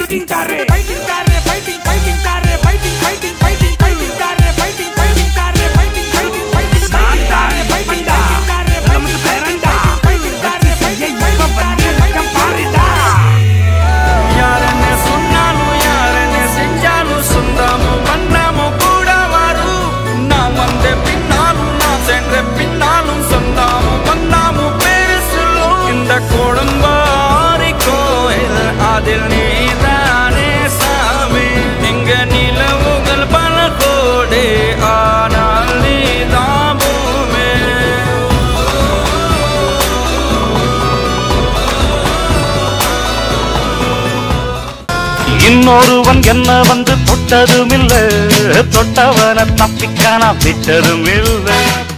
fighting star fighting star fighting fighting star fighting fighting fighting fighting star fighting fighting star fighting fighting fighting star fighting fighting star நமக்கு பேரண்டா fighting star fighting fighting star பாருடா யாரன்னு சொன்னாலும் யாரன்னு செஞ்சாலும் சொந்தமும் பந்தமும் கூட வரும் நான் வந்த பின்னாலும் நான் சென்ற பின்னாலும் சொந்தமும் பந்தமும் பேரு சொல்லும் இந்த குடும்பாரி கோயில் அதில் நீதானே சாமி இங்க நிலவுகள் பல கோடி ஆனால் நீதான் பூமி இன்னொருவன் என்ன வந்து தொட்டதும் இல்ல தொட்டவன தப்பிக்க நான் விட்டதும் இல்லை